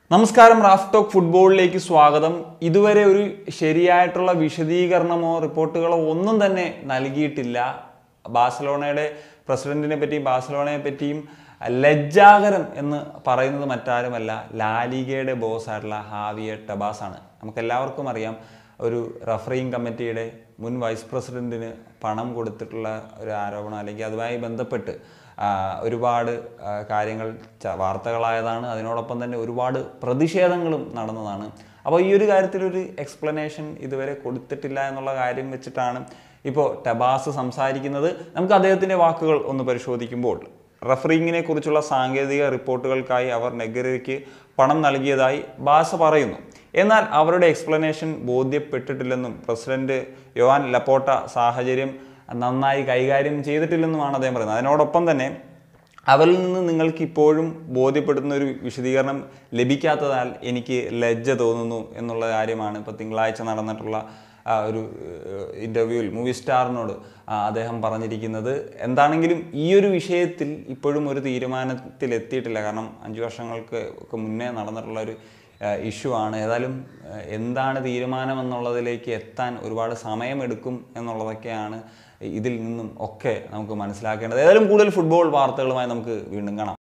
നമസ്കാരം Raf talk ഫുട്ബോളിലേക്ക് സ്വാഗതം ഇതുവരെ ഒരു ശരിയായിട്ടുള്ള വിശദീകരണമോ റിപ്പോർട്ടുകളോ ഒന്നും തന്നെ നൽകിയിട്ടില്ല ബാഴ്സലോണയുടെ പ്രസിഡന്റിനെ പറ്റിയും ബാഴ്സലോണയെ പറ്റിയും ലജ്ജാകരം എന്ന് പറയുന്നത് മറ്റാരുമല്ല ലാലിഗയുടെ ബോസ് ആയിട്ടുള്ള ഹാവിയ ടബാസ് ആണ് നമുക്കെല്ലാവർക്കും അറിയാം ഒരു റഫറിങ് കമ്മിറ്റിയുടെ മുൻ വൈസ് പ്രസിഡന്റിന് പണം കൊടുത്തിട്ടുള്ള ഒരു ആരോപണം അല്ലെങ്കിൽ അതുമായി ബന്ധപ്പെട്ട് ആ, ഒരുപാട് ആ, കാര്യങ്ങൾ ച- വാർത്തകളായതാണ് അതിനോടൊപ്പം തന്നെ ഒരുപാട് പ്രതിഷേധങ്ങളും നടന്നതാണ് അപ്പോൾ ഈ ഒരു കാര്യത്തിലൊരു എക്സ്പ്ലനേഷൻ ഇതുവരെ കൊടുത്തിട്ടില്ല എന്നുള്ള കാര്യം വെച്ചിട്ടാണ് ഇപ്പോൾ ടബാസ് സംസാരിക്കുന്നത് നമുക്ക് അദ്ദേഹത്തിൻ്റെ വാക്കുകൾ ഒന്ന് പരിശോധിക്കുമ്പോൾ റഫറിങ്ങിനെ കുറിച്ചുള്ള സാങ്കേതിക റിപ്പോർട്ടുകൾക്കായി അവർ നെഗരയ്ക്ക് പണം നൽകിയതായി ബാസ പറയുന്നു എന്നാൽ അവരുടെ എക്സ്പ്ലനേഷൻ ബോധ്യപ്പെട്ടിട്ടില്ലെന്നും പ്രസിഡന്റ് യോവാൻ ലപ്പോട്ട സാഹചര്യം നന്നായി കൈകാര്യം ചെയ്തിട്ടില്ലെന്നുമാണ് അദ്ദേഹം പറയുന്നത് അതിനോടൊപ്പം തന്നെ അവരിൽ നിന്ന് നിങ്ങൾക്ക് ഇപ്പോഴും ബോധ്യപ്പെടുന്ന ഒരു വിശദീകരണം ലഭിക്കാത്തതാൽ എനിക്ക് ലജ്ജ തോന്നുന്നു എന്നുള്ള കാര്യമാണ് ഇപ്പോൾ തിങ്കളാഴ്ച നടന്നിട്ടുള്ള ആ, ഒരു ഇൻ്റർവ്യൂവിൽ മൂവി സ്റ്റാറിനോട് ആ, അദ്ദേഹം പറഞ്ഞിരിക്കുന്നത് എന്താണെങ്കിലും ഈ ഒരു വിഷയത്തിൽ ഇപ്പോഴും ഒരു തീരുമാനത്തിൽ എത്തിയിട്ടില്ല കാരണം അഞ്ച് വർഷങ്ങൾക്ക് ഒക്കെ മുന്നേ നടന്നിട്ടുള്ള ഒരു ഇഷ്യൂ ആണ് ഏതായാലും ആ, എന്താണ് തീരുമാനം എന്നുള്ളതിലേക്ക് എത്താൻ ഒരുപാട് സമയമെടുക്കും എന്നുള്ളതൊക്കെയാണ് ഇതിൽ നിന്നും ഒക്കെ നമുക്ക് മനസ്സിലാക്കേണ്ടത് ഏതായാലും കൂടുതൽ ഫുട്ബോൾ വാർത്തകളുമായി നമുക്ക് വീണ്ടും കാണാം